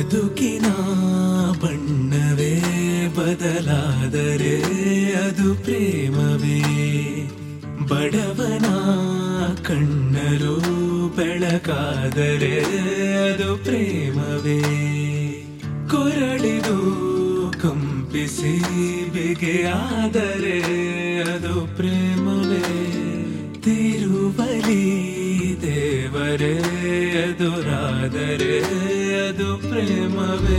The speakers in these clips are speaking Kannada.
ಬದುಕಿನ ಬಣ್ಣವೇ ಬದಲಾದರೆ ಅದು ಪ್ರೇಮವೇ ಬಡವನ ಕಣ್ಣರು ಬೆಳಕಾದರೆ ಅದು ಪ್ರೇಮವೇ ಕೊರಳಿದು ಕಂಪಿಸಿ ಬೆಗೆಯಾದರೆ ಅದು ಪ್ರೇಮವೇ ತಿರುವಲಿ ದೇವರೇ ಎದುರಾದರೆ ಅದು ಪ್ರೇಮವೇ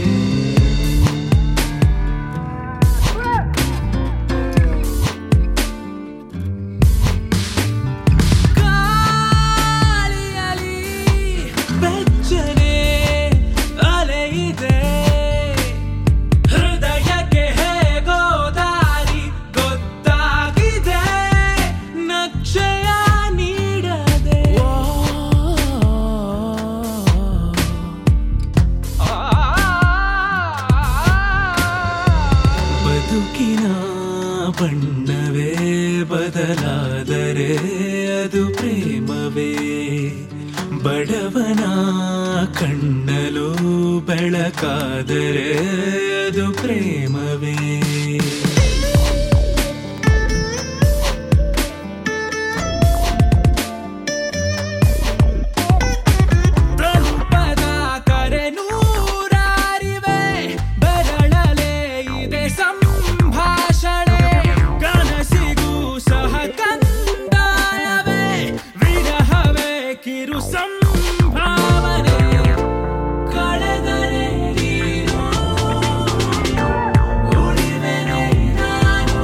ಗಾಳಿಯಲಿ ಬೆಚ್ಚನೆ ಅಲೆಯಿದೆ ಹೃದಯಕ್ಕೆ ಹೇಗೋ ದಾರಿ ಗೊತ್ತಾಗಿದೆ ನಕ್ಷಯ ನೀಡದೆ ಬದುಕಿನ ಬಣ್ಣವೇ ಬದಲಾದರೆ ಅದು ಪ್ರೇಮವೇ ಬಡವನ ಕಣ್ಣಲು ಬೆಳಕಾದರೆ ಅದು ಪ್ರೇಮವೇ ಪ್ರಲುಪದ ಕರೆ ನೂರಾರಿವೆ ಬರಳಲೆ ಇದೆ ಸಂಭಾಷಣೆ ಕನಸಿಗೂ ಸಹ ಕಂದಾಯವೇ ವಿರಹವೇ ಕಿರು ಸಂಭಾವನೆ ಕಳೆದರೆ ನೀನು ಉಳಿವೆನೆ ನಾನು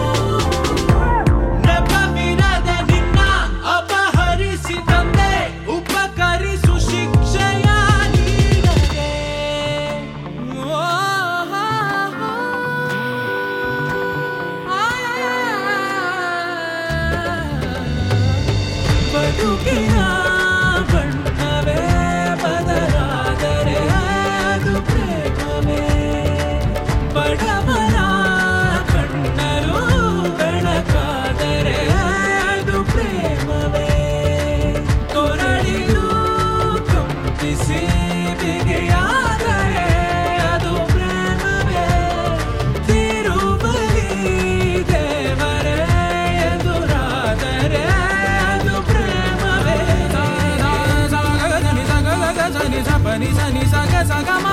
ನೆಪವಿರದ ನಿನ್ನ ಅಪಹರಿಸಿ ತಂದೆ ಉಪಕರಿಸು ಶಿಕ್ಷೆಯ ನೀಡದೆ ಓ, ಆ, ಬದುಕಿನ ಬಣ್ಣವೇ ಬದಲಾದರೆ ಅದು ಪ್ರೇಮವೇ ಬಡವನ ಕಣ್ಣರು ಬೆಳಕಾದರೆ ಅದು ಪ್ರೇಮವೇ ಕೊರಳಿದು ಕಂಪಿಸಿ ಬಿಗಿಯಾದರೆ ಅದು ಪ್ರೇಮವೇ ತಿರುಬಲಿ ದೇವರೇ ಎದುರಾದರೆ ಅದು ಪ್ರೇಮವೇ ಸನಿ ಸಗ ಸನಿ ಸಗ ಸನಿ ಸಪ ನಿ ಸನಿ ಸಗ ಸಗ ಮ